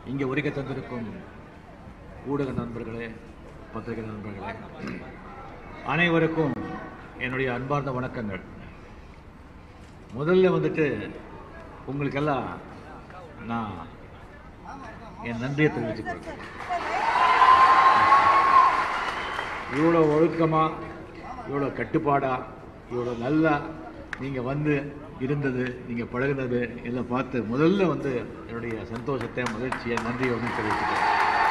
இங்கே உரைக்க தந்திருக்கும் ஊடக நண்பர்களே பத்திரிகை நண்பர்களே அனைவருக்கும் என்னுடைய அன்பார்ந்த வணக்கங்கள் முதல்ல வந்துட்டு உங்களுக்கெல்லாம் நான் என் நன்றியை தெரிவிச்சுக்கிறேன் இவ்வளோ ஒழுக்கமாக இவ்வளோ கட்டுப்பாடாக இவ்வளோ நல்லா நீங்கள் வந்து இருந்தது நீங்கள் பழகுனது எல்லாம் பார்த்து முதல்ல வந்து என்னுடைய சந்தோஷத்தை மகிழ்ச்சியை நன்றியை வந்து தெரிவிச்சுக்கிறேன்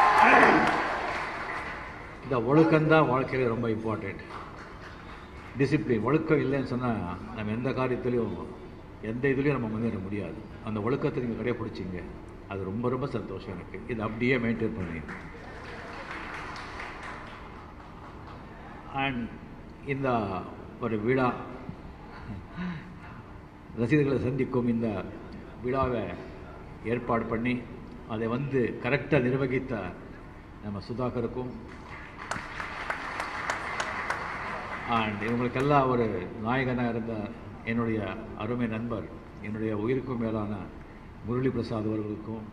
இந்த ஒழுக்கம்தான் வாழ்க்கையில் ரொம்ப இம்பார்ட்டண்ட் டிசிப்ளின் ஒழுக்கம் இல்லைன்னு சொன்னால் நம்ம எந்த காரியத்திலையும் எந்த இதுலேயும் நம்ம முன்னேற முடியாது அந்த ஒழுக்கத்தை நீங்கள் கடைப்பிடிச்சிங்க அது ரொம்ப ரொம்ப சந்தோஷம் எனக்கு இது அப்படியே மெயின்டைன் பண்ணி அண்ட் இந்த ஒரு விழா ரசிகர்களை சந்திக்கும் இந்த விழாவை ஏற்பாடு பண்ணி அதை வந்து கரெக்டாக நிர்வகித்த நம்ம சுதாகருக்கும் அண்ட் இவங்களுக்கெல்லாம் ஒரு நாயகனாக இருந்த என்னுடைய அருமை நண்பர் என்னுடைய உயிருக்கும் மேலான முரளி பிரசாத் அவர்களுக்கும்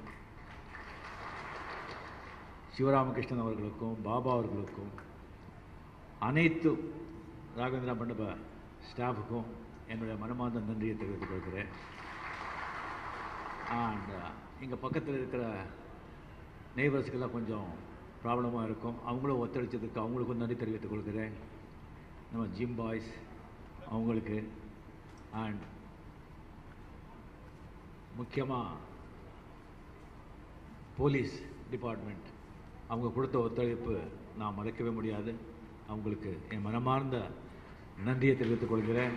சிவராமகிருஷ்ணன் அவர்களுக்கும் பாபா அவர்களுக்கும் அனைத்து ராகவேந்திரா மண்டப ஸ்டாஃபுக்கும் என்னுடைய மனமார்ந்த நன்றியை தெரிவித்துக் கொள்கிறேன் அண்ட் இங்கே பக்கத்தில் இருக்கிற நெய்பர்ஸ்க்கெல்லாம் கொஞ்சம் ப்ராப்ளமாக இருக்கும் அவங்களும் ஒத்துழைச்சதுக்கு அவங்களுக்கும் நன்றி தெரிவித்துக் கொள்கிறேன் நம்ம ஜிம் பாய்ஸ் அவங்களுக்கு அண்ட் முக்கியமாக போலீஸ் டிபார்ட்மெண்ட் அவங்க கொடுத்த ஒத்துழைப்பு நான் மறக்கவே முடியாது அவங்களுக்கு என் மனமார்ந்த நன்றியை தெரிவித்துக் கொள்கிறேன்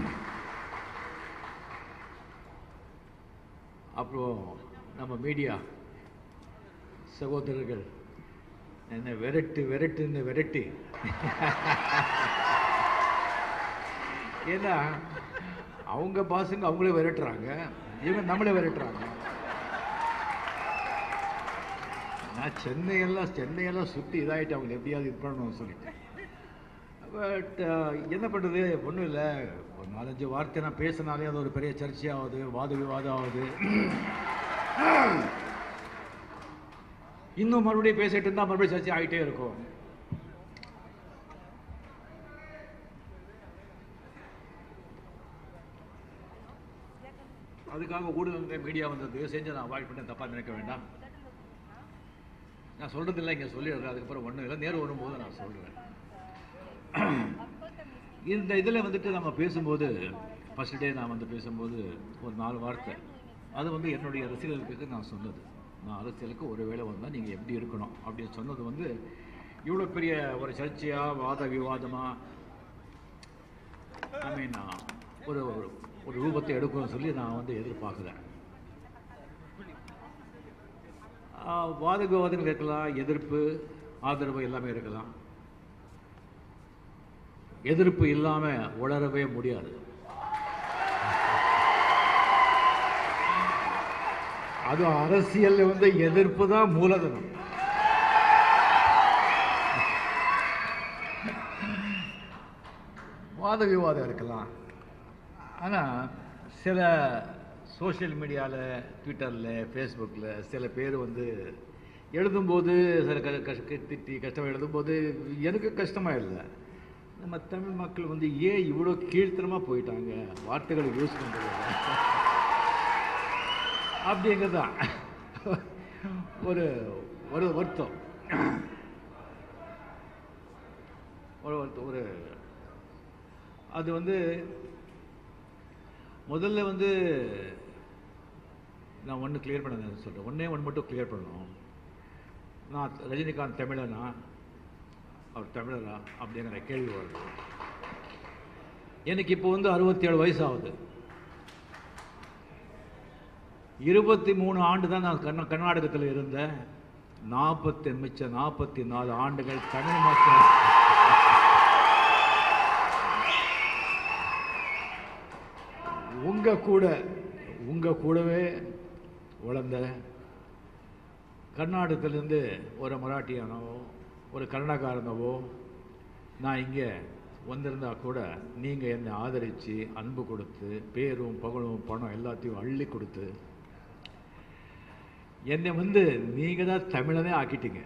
அப்புறம் நம்ம மீடியா சகோதரர்கள் என்ன விரட்டு விரட்டுன்னு விரட்டி ஏன்னா அவங்க பாசுங்க அவங்களே விரட்டுறாங்க இவங்க நம்மளே விரட்டுறாங்க நான் சென்னையெல்லாம் சென்னையெல்லாம் சுற்றி இதாகிட்டு அவங்க எப்படியாவது இது பண்ணணும்னு சொல்லிட்டு பட் என்ன பண்ணுறது ஒன்றும் இல்லை ஒரு நாலஞ்சு வார்த்தை நான் பேசினாலே அது ஒரு பெரிய சர்ச்சையாகுது வாத விவாதம் ஆகுது இன்னும் மறுபடியும் பேசிட்டு இருந்தால் மறுபடியும் சர்ச்சை ஆகிட்டே இருக்கும் அதுக்காக ஊடகங்கள் மீடியா வந்தது செஞ்சு நான் அவாய்ட் பண்ண தப்பாக நினைக்க வேண்டாம் நான் சொல்கிறது இல்லை இங்கே சொல்லிடுறேன் அதுக்கப்புறம் ஒன்றும் இல்லை நேரம் வரும்போது நான் சொல்கிறேன் இந்த இதில் வந்துட்டு நம்ம பேசும்போது ஃபஸ்ட் டே நான் வந்து பேசும்போது ஒரு நாலு வார்த்தை அது வந்து என்னுடைய ரசிகர்களுக்கு நான் சொன்னது நான் அரசியலுக்கு ஒரு வேளை வந்தால் நீங்கள் எப்படி இருக்கணும் அப்படின்னு சொன்னது வந்து இவ்வளோ பெரிய ஒரு சர்ச்சையாக வாத விவாதமாக ஐ மீன் ஒரு ஒரு- ஒரு ரூபத்தை எடுக்கணும்னு சொல்லி நான் வந்து எதிர்பார்க்கல ஆஹ் வாத விவாதங்கள் இருக்கலாம் எதிர்ப்பு ஆதரவு எல்லாமே இருக்கலாம் எதிர்ப்பு இல்லாமல் உளரவே முடியாது அது அரசியல்ல வந்து எதிர்ப்பு தான் மூலதனம் வாத விவாதம் இருக்கலாம் ஆனால் சில சோஷியல் மீடியாவில் ட்விட்டரில் ஃபேஸ்புக்கில் சில பேர் வந்து எழுதும்போது சில க கஷ்ட திட்டி கஷ்டமாக எழுதும்போது எனக்கு கஷ்டமாக இல்லை நம்ம தமிழ் மக்கள் வந்து ஏன் இவ்வளோ கீழ்த்தனமாக போயிட்டாங்க வார்த்தைகளை யூஸ் பண்ணுறது அப்படிங்கிறது தான் ஒரு ஒரு வருத்தம் ஒரு வருத்தம் ஒரு அது வந்து முதல்ல வந்து நான் ஒன்று கிளியர் பண்ண சொல்கிறேன் ஒன்றே ஒன்று மட்டும் கிளியர் பண்ணணும் நான் ரஜினிகாந்த் தமிழனா அவர் தமிழரா அப்படிங்கிற கேள்வி வருது எனக்கு இப்போ வந்து அறுபத்தி ஏழு வயசு ஆகுது இருபத்தி மூணு ஆண்டு தான் நான் கர்நா கர்நாடகத்தில் இருந்தேன் நாற்பத்தி மிச்ச நாற்பத்தி நாலு ஆண்டுகள் தமிழ் மக்கள் உங்க கூட உங்க கூடவே வளர்ந்த கர்நாடகத்திலேருந்து ஒரு மராட்டியானவோ ஒரு கன்னடக்காரனவோ நான் இங்கே வந்திருந்தா கூட நீங்கள் என்னை ஆதரித்து அன்பு கொடுத்து பேரும் புகழும் பணம் எல்லாத்தையும் அள்ளி கொடுத்து என்னை வந்து நீங்க தான் தமிழனே ஆக்கிட்டீங்க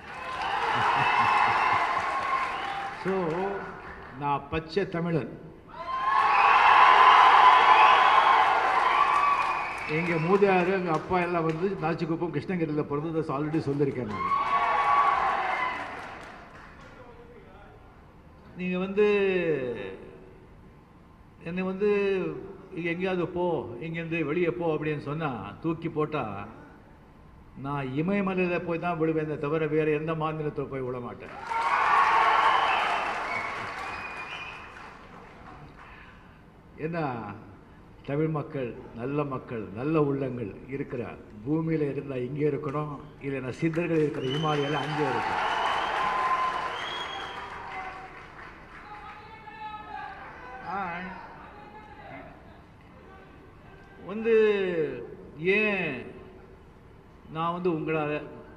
ஸோ நான் பச்சை தமிழன் எங்க மூதாரு எங்க அப்பா எல்லாம் வந்து நாச்சிக்குப்பம் கிருஷ்ணகிரியில் பிறந்ததை ஆல்ரெடி சொல்லியிருக்கேன் நான் நீங்க வந்து என்னை வந்து இங்க எங்கேயாவது போ இங்கேருந்து வெளியே போ அப்படின்னு சொன்னா தூக்கி போட்டா நான் இமயமலையில் போய் தான் விழுவேன் தவிர வேற எந்த மாநிலத்தில் போய் விட மாட்டேன் ஏன்னா தமிழ் மக்கள் நல்ல மக்கள் நல்ல உள்ளங்கள் இருக்கிற பூமியில் இருந்தால் இங்கே இருக்கணும் இல்லைன்னா சித்தர்கள் இருக்கிற இமாலயால அங்கே இருக்கணும் ஆ, வந்து ஏன் நான் வந்து உங்களால்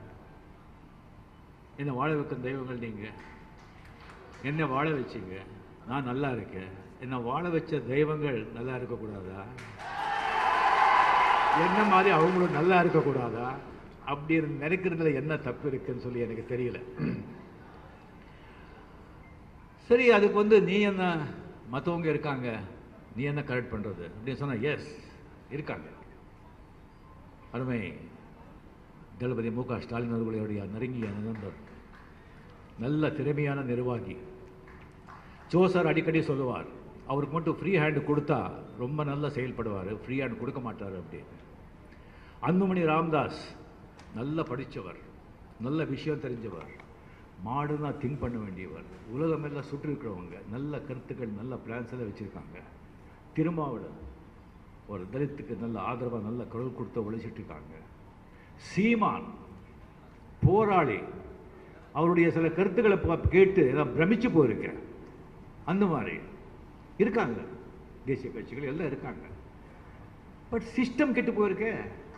என்னை வாழ வைக்கும் தெய்வங்கள் நீங்கள் என்னை வாழ வச்சீங்க நான் நல்லா இருக்கேன் என்னை வாழ வச்ச தெய்வங்கள் நல்லா இருக்கக்கூடாதா என்ன மாதிரி அவங்களும் நல்லா இருக்கக்கூடாதா அப்படி நினைக்கிறதுல என்ன தப்பு இருக்குன்னு சொல்லி எனக்கு தெரியல சரி அதுக்கு வந்து நீ என்ன மற்றவங்க இருக்காங்க நீ என்ன கரெக்ட் பண்ணுறது அப்படின்னு சொன்னா எஸ் இருக்காங்க அருமை தளபதி மு க ஸ்டாலின் அவர்களுடைய நெருங்கிய நண்பர் நல்ல திறமையான நிர்வாகி ஜோ சார் அடிக்கடி சொல்லுவார் அவருக்கு மட்டும் ஃப்ரீ ஹேண்டு கொடுத்தா ரொம்ப நல்லா செயல்படுவார் ஃப்ரீ ஹேண்ட் கொடுக்க மாட்டார் அப்படின்னு அன்புமணி ராமதாஸ் நல்லா படித்தவர் நல்ல விஷயம் தெரிஞ்சவர் மாடர்னாக திங்க் பண்ண வேண்டியவர் உலகமெல்லாம் சுற்றி இருக்கிறவங்க நல்ல கருத்துக்கள் நல்ல பிளான்ஸ் எல்லாம் வச்சுருக்காங்க திருமாவளவன் ஒரு தலித்துக்கு நல்ல ஆதரவாக நல்ல குரல் கொடுத்து உழைச்சிட்டு இருக்காங்க சீமான் போராளி அவருடைய சில கருத்துக்களை பா- கேட்டு நான் பிரமிச்சு போயிருக்கேன் அந்த மாதிரி இருக்காங்க தேசிய கட்சிகள் எல்லாம் இருக்காங்க பட் சிஸ்டம் கெட்டு போயிருக்கே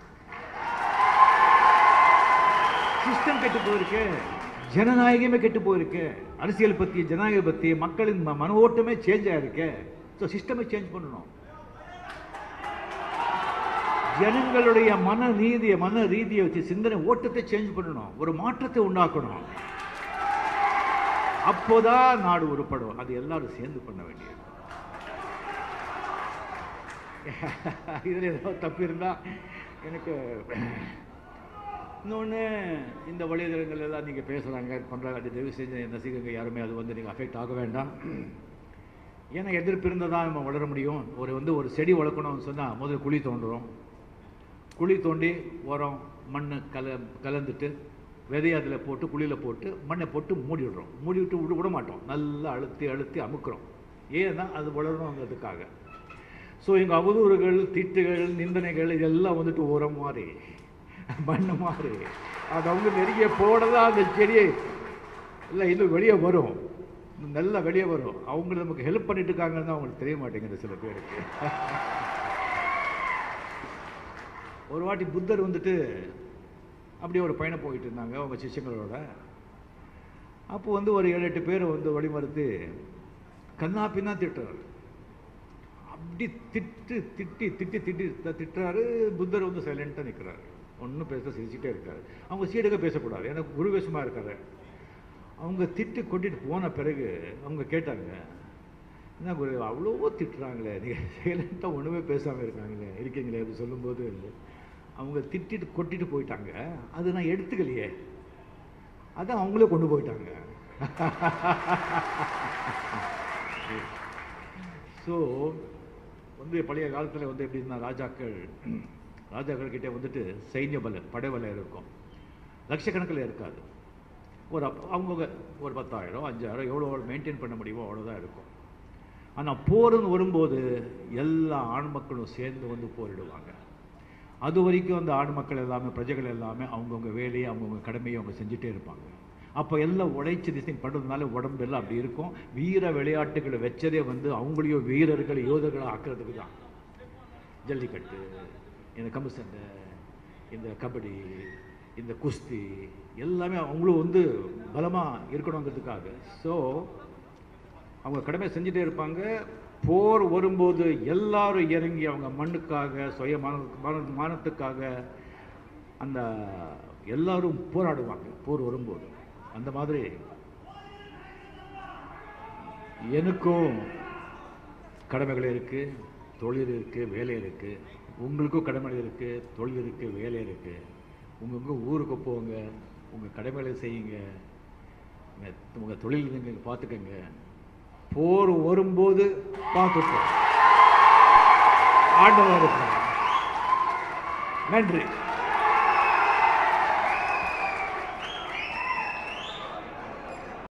சிஸ்டம் கெட்டு போயிருக்கு ஜனநாயகமே கெட்டு போயிருக்கு அரசியல் பத்தி ஜனநாயக பத்தி மக்களின் ம- மன ஓட்டமே சேஞ்ச் ஆயிருக்கு ஸோ சிஸ்டமை சேஞ்ச் பண்ணணும் ஜனங்களுடைய மன நீதியை மன ரீதியை வச்சு சிந்தனை ஓட்டத்தை சேஞ்ச் பண்ணணும் ஒரு மாற்றத்தை உண்டாக்கணும் அப்போதான் நாடு உருப்படும் அது எல்லாரும் சேர்ந்து பண்ண வேண்டியது இதில் ஏதோ தப்பு இருந்தா எனக்கு இன்னொன்று இந்த வழிதளங்கள் எல்லாம் நீங்கள் பேசுகிறாங்க பண்ணுறாங்க அப்படி தயவு செஞ்சு என் ரசிகர்கள் யாருமே அது வந்து நீங்கள் அஃபெக்ட் ஆக வேண்டாம் ஏன்னா எதிர்ப்பு இருந்தால் தான் நம்ம வளர முடியும் ஒரு வந்து ஒரு செடி வளர்க்கணும்னு சொன்னால் முதல்ல குழி தோண்டுறோம் குழி தோண்டி உரம் மண் கல கலந்துட்டு விதையை அதில் போட்டு குழியில் போட்டு மண்ணை போட்டு மூடி விடுறோம் மூடி விட்டு விட விட மாட்டோம் நல்லா அழுத்தி அழுத்தி அமுக்குறோம் ஏன்னா அது வளரணுங்கிறதுக்காக ஸோ எங்கள் அவதூறுகள் திட்டுகள் நிந்தனைகள் இதெல்லாம் வந்துட்டு உரம் மாதிரி மண் மாதிரி அது அவங்க நெருங்கிய போட தான் அந்த செடியை இல்லை இன்னும் வெளியே வரும் இன்னும் நல்லா வெளியே வரும் அவங்க நமக்கு ஹெல்ப் பண்ணிட்டு இருக்காங்கன்னு அவங்களுக்கு தெரிய மாட்டேங்குது சில பேருக்கு ஒரு வாட்டி புத்தர் வந்துட்டு அப்படியே ஒரு பயணம் போயிட்டு இருந்தாங்க அவங்க சிஷ்யங்களோட அப்போ வந்து ஒரு ஏழு எட்டு பேர் வந்து வழிமறுத்து கண்ணா பின்னா திட்டுறாரு அப்படி திட்டு திட்டி திட்டி திட்டி த- திட்டுறாரு புத்தர் வந்து சைலண்ட்டாக நிற்கிறாரு ஒன்றும் பேச சிரிச்சுட்டே இருக்காரு அவங்க சீடக பேசக்கூடாது ஏன்னா குருவேஷமாக இருக்காரு அவங்க திட்டு கொட்டிட்டு போன பிறகு அவங்க கேட்டாங்க என்ன குரு அவ்வளவோ திட்டுறாங்களே நீங்கள் சைலண்ட்டாக ஒன்றுமே பேசாமல் இருக்காங்களே இருக்கீங்களே அப்படி சொல்லும்போது அவங்க திட்டிட்டு கொட்டிட்டு போயிட்டாங்க அது நான் எடுத்துக்கலையே அதான் அவங்களே கொண்டு போயிட்டாங்க ஸோ வந்து பழைய காலத்தில் வந்து எப்படின்னா ராஜாக்கள் ராஜாக்கள் கிட்டே வந்துட்டு சைன்ய பலம் படைபலம் இருக்கும் லட்சக்கணக்கில் இருக்காது ஒரு அப்- அவங்க ஒரு பத்தாயிரம் அஞ்சாயிரம் எவ்வளோ மெயின்டைன் பண்ண முடியுமோ அவ்வளோதான் இருக்கும் ஆனால் போர்னு வரும்போது எல்லா ஆண் மக்களும் சேர்ந்து வந்து போரிடுவாங்க அது வரைக்கும் அந்த ஆண் மக்கள் எல்லாமே பிரஜைகள் எல்லாமே அவங்கவுங்க வேலையை அவங்கவுங்க கடமையை அவங்க செஞ்சுட்டே இருப்பாங்க அப்போ எல்லாம் உழைச்சி திசை பண்ணுறதுனால உடம்பு எல்லாம் அப்படி இருக்கும் வீர விளையாட்டுகளை வச்சதே வந்து அவங்களையும் வீரர்கள் யோதர்களை ஆக்குறதுக்கு தான் ஜல்லிக்கட்டு இந்த கம்பு சண்டை இந்த கபடி இந்த குஸ்தி எல்லாமே அவங்களும் வந்து பலமாக இருக்கணுங்கிறதுக்காக ஸோ அவங்க கடமை செஞ்சுட்டே இருப்பாங்க போர் வரும்போது எல்லாரும் இறங்கி அவங்க மண்ணுக்காக சுய மான மான- மானத்துக்காக அந்த எல்லாரும் போராடுவாங்க போர் வரும்போது அந்த மாதிரி எனக்கும் கடமைகள் இருக்குது தொழில் இருக்குது வேலை இருக்குது உங்களுக்கும் கடமைகள் இருக்குது தொழில் இருக்குது வேலை இருக்குது உங்கள் உங்கள் ஊருக்கு போங்க உங்கள் கடமைகளை செய்யுங்க உங்கள் தொழில் நீங்கள் பார்த்துக்கங்க போர் வரும்போது பார்த்துப்போம் ஆண்டவர் இருப்பார். நன்றி